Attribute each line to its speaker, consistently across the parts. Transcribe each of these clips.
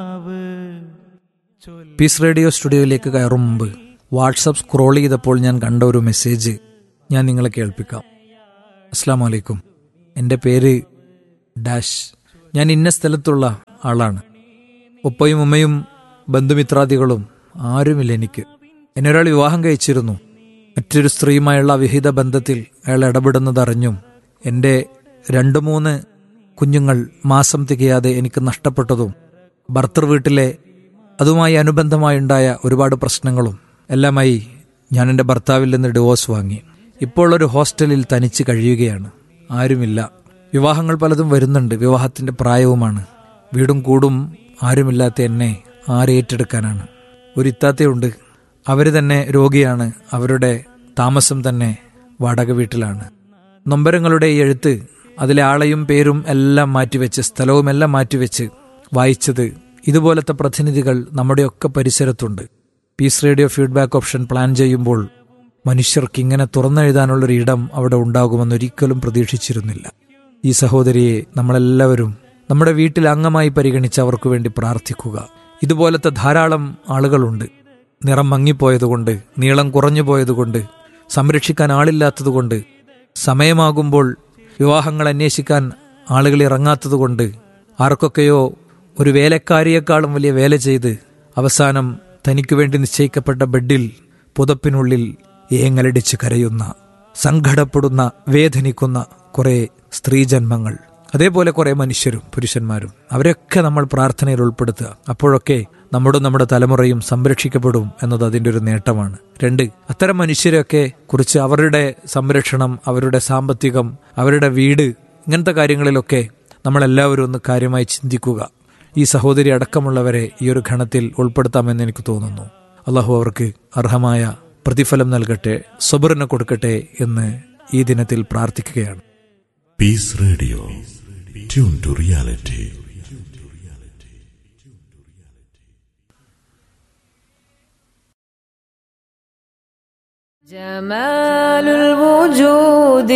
Speaker 1: piece radio സ്റ്റുഡിയോയിലേക്ക് കയറും മുമ്പ് WhatsApp scroll ചെയ്തപ്പോൾ ഞാൻ കണ്ട ഒരു മെസ്സേജ് ഞാൻ നിങ്ങളെ കേൾപ്പിക്കാം അസ്സാം വലൈക്കും എൻ്റെ പേര് ഡാഷ് ഞാൻ ഇന്ന സ്ഥലത്തുള്ള ആളാണ് ഉപ്പയും ഉമ്മയും ബന്ധുമിത്രാദികളും ആരുമില്ല എനിക്ക് എന്നെ ഒരാൾ വിവാഹം കഴിച്ചിരുന്നു മറ്റൊരു സ്ത്രീയുമായുള്ള വിഹിത ബന്ധത്തിൽ അയാൾ ഇടപെടുന്നതറിഞ്ഞും എൻ്റെ രണ്ട് മൂന്ന് കുഞ്ഞുങ്ങൾ മാസം തികയാതെ എനിക്ക് നഷ്ടപ്പെട്ടതും ഭർത്തൃ വീട്ടിലെ അതുമായി അനുബന്ധമായുണ്ടായ ഒരുപാട് പ്രശ്നങ്ങളും എല്ലാമായി ഞാൻ എൻ്റെ ഭർത്താവിൽ നിന്ന് ഡിവോഴ്സ് വാങ്ങി ഇപ്പോൾ ഒരു ഹോസ്റ്റലിൽ തനിച്ച് കഴിയുകയാണ് ആരുമില്ല വിവാഹങ്ങൾ പലതും വരുന്നുണ്ട് വിവാഹത്തിന്റെ പ്രായവുമാണ് വീടും കൂടും ആരുമില്ലാത്ത എന്നെ ആരേറ്റെടുക്കാനാണ് ഒരു ഇത്താത്തയുണ്ട് അവർ തന്നെ രോഗിയാണ് അവരുടെ താമസം തന്നെ വാടക വീട്ടിലാണ് നൊമ്പരങ്ങളുടെ ഈ എഴുത്ത് അതിലെ ആളെയും പേരും എല്ലാം മാറ്റിവെച്ച് സ്ഥലവും എല്ലാം മാറ്റിവെച്ച് വായിച്ചത് ഇതുപോലത്തെ പ്രതിനിധികൾ നമ്മുടെയൊക്കെ പരിസരത്തുണ്ട് Peace Radio feedback option plan ചെയ്യുമ്പോൾ മനുഷ്യർക്ക് ഇങ്ങനെ തുറന്നെഴുതാനുള്ളൊരു ഇടം അവിടെ ഉണ്ടാകുമെന്ന് ഒരിക്കലും പ്രതീക്ഷിച്ചിരുന്നില്ല ഈ സഹോദരിയെ നമ്മളെല്ലാവരും നമ്മുടെ വീട്ടിൽ അംഗമായി പരിഗണിച്ച് അവർക്ക് വേണ്ടി പ്രാർത്ഥിക്കുക ഇതുപോലത്തെ ധാരാളം ആളുകളുണ്ട് നിറം മങ്ങിപ്പോയതുകൊണ്ട് നീളം കുറഞ്ഞു പോയതുകൊണ്ട് സംരക്ഷിക്കാൻ ആളില്ലാത്തതുകൊണ്ട് സമയമാകുമ്പോൾ വിവാഹങ്ങൾ അന്വേഷിക്കാൻ ആളുകൾ ഇറങ്ങാത്തതുകൊണ്ട് ആർക്കൊക്കെയോ ഒരു വേലക്കാരിയേക്കാളും വലിയ വേല ചെയ്ത് അവസാനം തനിക്ക് വേണ്ടി നിശ്ചയിക്കപ്പെട്ട ബെഡിൽ പുതപ്പിനുള്ളിൽ ഏങ്ങലടിച്ച് കരയുന്ന സങ്കടപ്പെടുന്ന വേദനിക്കുന്ന കുറെ സ്ത്രീജന്മങ്ങൾ അതേപോലെ കുറെ മനുഷ്യരും പുരുഷന്മാരും അവരൊക്കെ നമ്മൾ പ്രാർത്ഥനയിൽ ഉൾപ്പെടുത്തുക അപ്പോഴൊക്കെ നമ്മുടെ നമ്മുടെ തലമുറയും സംരക്ഷിക്കപ്പെടും എന്നത് അതിൻ്റെ ഒരു നേട്ടമാണ് രണ്ട് അത്തരം മനുഷ്യരെയൊക്കെ കുറിച്ച് അവരുടെ സംരക്ഷണം അവരുടെ സാമ്പത്തികം അവരുടെ വീട് ഇങ്ങനത്തെ കാര്യങ്ങളിലൊക്കെ നമ്മളെല്ലാവരും ഒന്ന് കാര്യമായി ചിന്തിക്കുക ഈ സഹോദരി അടക്കമുള്ളവരെ ഈ ഒരു ഘണത്തിൽ ഉൾപ്പെടുത്താമെന്ന് എനിക്ക് തോന്നുന്നു അള്ളാഹു അവർക്ക് അർഹമായ പ്രതിഫലം നൽകട്ടെ സബറിന് കൊടുക്കട്ടെ എന്ന് ഈ ദിനത്തിൽ പ്രാർത്ഥിക്കുകയാണ്
Speaker 2: Peace Radio tune to reality
Speaker 3: جمال الوجود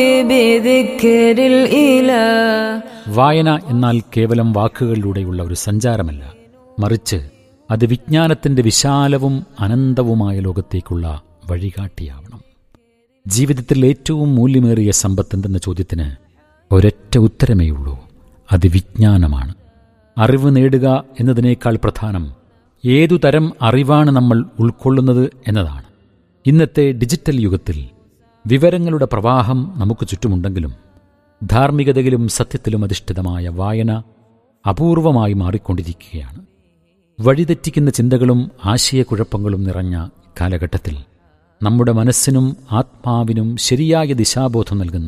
Speaker 3: بذكر الإله
Speaker 4: വായന എന്നാൽ കേവലം വാക്കുകളിലൂടെയുള്ള ഒരു സഞ്ചാരമല്ല മറിച്ച് അത് വിജ്ഞാനത്തിന്റെ വിശാലവും അനന്തവുമായ ലോകത്തേക്കുള്ള വഴികാട്ടിയാവണം ജീവിതത്തിൽ ഏറ്റവും മൂല്യമേറിയ സമ്പത്ത് എന്തെന്ന ചോദ്യത്തിന് ഒരൊറ്റ ഉത്തരമേയുള്ളൂ അത് വിജ്ഞാനമാണ് അറിവ് നേടുക എന്നതിനേക്കാൾ പ്രധാനം ഏതു തരം അറിവാണ് നമ്മൾ ഉൾക്കൊള്ളുന്നത് എന്നതാണ് ഇന്നത്തെ ഡിജിറ്റൽ യുഗത്തിൽ വിവരങ്ങളുടെ പ്രവാഹം നമുക്ക് ചുറ്റുമുണ്ടെങ്കിലും ധാർമ്മികതയിലും സത്യത്തിലും അധിഷ്ഠിതമായ വായന അപൂർവമായി മാറിക്കൊണ്ടിരിക്കുകയാണ് വഴിതെറ്റിക്കുന്ന ചിന്തകളും ആശയക്കുഴപ്പങ്ങളും നിറഞ്ഞ കാലഘട്ടത്തിൽ നമ്മുടെ മനസ്സിനും ആത്മാവിനും ശരിയായ ദിശാബോധം നൽകുന്ന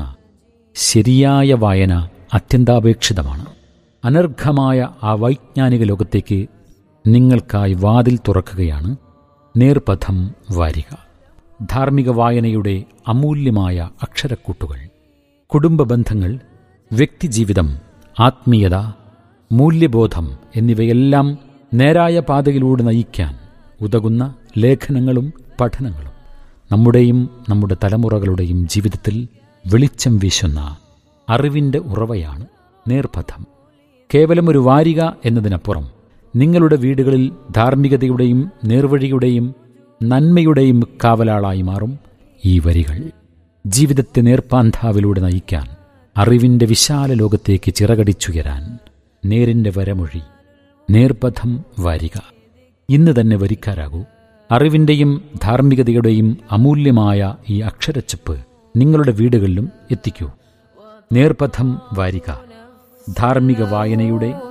Speaker 4: ശരിയായ വായന അത്യന്താപേക്ഷിതമാണ് അനർഘമായ ആ വൈജ്ഞാനിക ലോകത്തേക്ക് നിങ്ങൾക്കായി വാതിൽ തുറക്കുകയാണ് നേർപഥം വാരിക ധാർമ്മിക വായനയുടെ അമൂല്യമായ അക്ഷരക്കൂട്ടുകൾ കുടുംബ ബന്ധങ്ങൾ വ്യക്തിജീവിതം ആത്മീയത മൂല്യബോധം എന്നിവയെല്ലാം നേരായ പാതയിലൂടെ നയിക്കാൻ ഉതകുന്ന ലേഖനങ്ങളും പഠനങ്ങളും നമ്മുടെയും നമ്മുടെ തലമുറകളുടെയും ജീവിതത്തിൽ വെളിച്ചം വീശുന്ന അറിവിൻ്റെ ഉറവയാണ് നേർപഥം കേവലം ഒരു വാരിക എന്നതിനപ്പുറം നിങ്ങളുടെ വീടുകളിൽ ധാർമ്മികതയുടെയും നേർവഴിയുടെയും നന്മയുടെയും കാവലാളായി മാറും ഈ വരികൾ ജീവിതത്തെ നേർപ്പാന്താവിലൂടെ നയിക്കാൻ അറിവിന്റെ വിശാല ലോകത്തേക്ക് ചിറകടിച്ചുയരാൻ നേരിന്റെ വരമൊഴി നേർപഥം വാരിക ഇന്ന് തന്നെ വരിക്കാരാകൂ അറിവിന്റെയും ധാർമ്മികതയുടെയും അമൂല്യമായ ഈ അക്ഷരച്ചപ്പ് നിങ്ങളുടെ വീടുകളിലും എത്തിക്കൂ നേർപഥം വാരിക ധാർമ്മിക വായനയുടെ